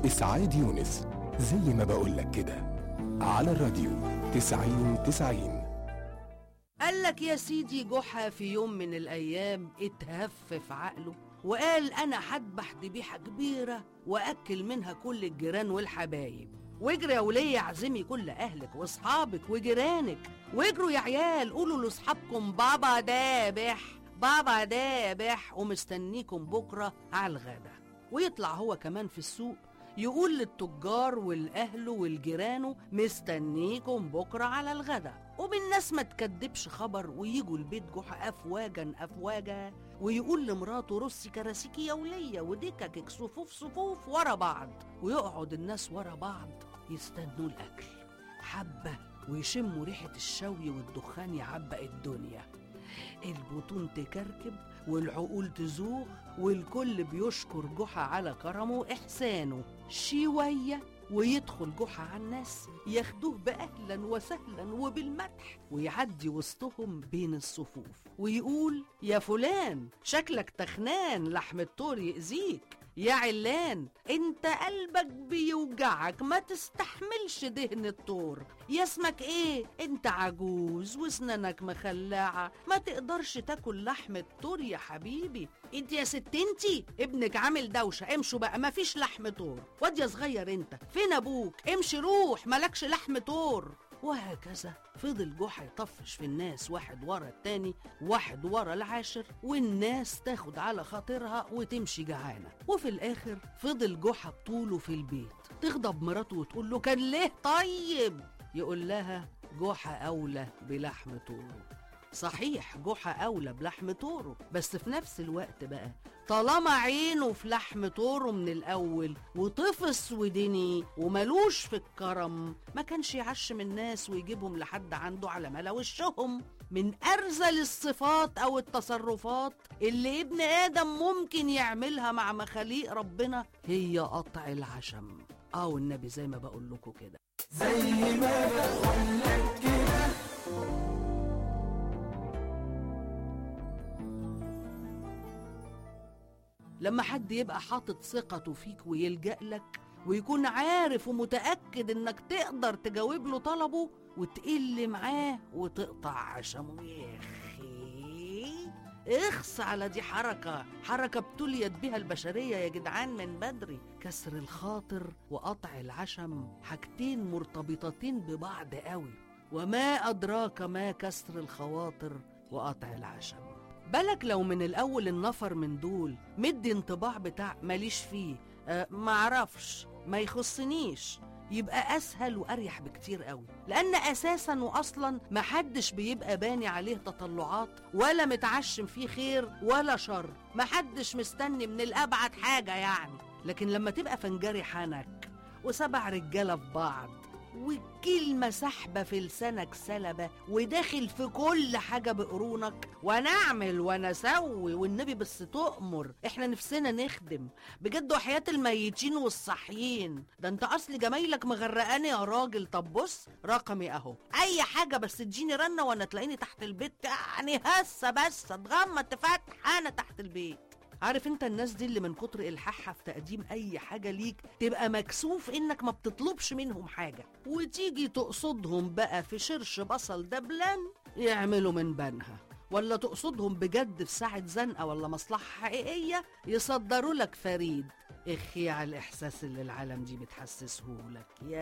إسعاد يونس زي ما بقولك كده على الراديو تسعين تسعين قال لك يا سيدي جحا في يوم من الأيام اتهف في عقله وقال أنا هذبح ذبيحة كبيرة وأكل منها كل الجيران والحبايب واجري يا ولية اعزمي كل أهلك وأصحابك وجيرانك واجروا يا عيال قولوا لأصحابكم بابا دابح بابا دابح ومستنيكم بكرة على الغدا ويطلع هو كمان في السوق يقول للتجار والأهل والجيرانه مستنيكم بكرة على الغدا وبالناس ما تكدبش خبر ويجوا البيت جحا أفواجا أفواجا ويقول لمراته رصي كراسيكي يا ولية ودككك صفوف صفوف ورا بعض ويقعد الناس ورا بعض يستنوا الأكل حبة ويشموا ريحة الشوي والدخان يعبق الدنيا البطون تكركب والعقول تزوغ والكل بيشكر جحا على كرمه وإحسانه شوية ويدخل جحا على الناس ياخدوه بأهلا وسهلا وبالمدح ويعدي وسطهم بين الصفوف ويقول يا فلان شكلك تخنان لحم الطور يأذيك يا علان انت قلبك بيوجعك ما تستحملش دهن الطور يا اسمك ايه انت عجوز واسنانك مخلعة ما تقدرش تاكل لحم الطور يا حبيبي انت يا ست انتي ابنك عامل دوشة امشوا بقى ما فيش لحم طور واد يا صغير انت فين ابوك امشي روح مالكش لحم طور وهكذا فضل جحا يطفش في الناس واحد ورا التاني واحد ورا العاشر والناس تاخد على خاطرها وتمشي جعانة وفي الآخر فضل جحا بطوله في البيت تغضب مراته وتقول له كان ليه طيب يقول لها جحا أولى بلحم طوره صحيح جحا أولى بلحم طوره بس في نفس الوقت بقى طالما عينه في لحم طوره من الأول وطفس ودني وملوش في الكرم ما كانش يعشم الناس ويجيبهم لحد عنده على ملا وشهم من أرذل الصفات أو التصرفات اللي ابن آدم ممكن يعملها مع مخاليق ربنا هي قطع العشم أو النبي زي ما بقول لكم كده لما حد يبقى حاطط ثقته فيك ويلجأ لك ويكون عارف ومتأكد انك تقدر تجاوب له طلبه وتقل معاه وتقطع عشمه يا اخي اخص على دي حركة حركة ابتليت بها البشرية يا جدعان من بدري كسر الخاطر وقطع العشم حاجتين مرتبطتين ببعض قوي وما أدراك ما كسر الخواطر وقطع العشم بالك لو من الأول النفر من دول مدي انطباع بتاع ماليش فيه أه معرفش ما يخصنيش يبقى أسهل وأريح بكتير قوي لأن أساسا وأصلا محدش بيبقى باني عليه تطلعات ولا متعشم فيه خير ولا شر محدش مستني من الأبعد حاجة يعني لكن لما تبقى فنجري حنك وسبع رجالة في بعض والكلمة سحبة في لسانك سلبة وداخل في كل حاجة بقرونك ونعمل ونسوي والنبي بس تؤمر احنا نفسنا نخدم بجد وحياة الميتين والصحيين ده انت اصل جمايلك مغرقاني يا راجل طب بص رقمي اهو اي حاجة بس تجيني رنة وانا تلاقيني تحت البيت يعني هسه بس اتغمى تفتح انا تحت البيت عارف انت الناس دي اللي من كتر الحاحها في تقديم اي حاجه ليك تبقى مكسوف انك ما بتطلبش منهم حاجه وتيجي تقصدهم بقى في شرش بصل دبلان يعملوا من بنها ولا تقصدهم بجد في ساعة زنقة ولا مصلحة حقيقية يصدروا لك فريد اخي على الإحساس اللي العالم دي بتحسسه لك يا